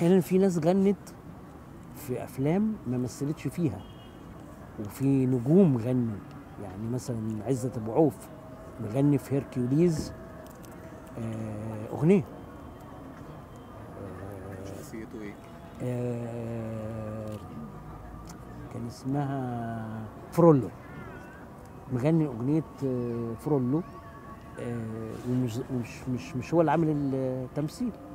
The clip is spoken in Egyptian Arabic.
واحيانا في ناس غنت في افلام ما مثلتش فيها وفي نجوم غنوا يعني مثلا عزت ابو عوف مغني في هيركيوليز آه، اغنيه شخصيته ايه؟ آه، كان اسمها فرولو مغني اغنيه آه، فرولو آه، ومش مش مش مش هو اللي عامل التمثيل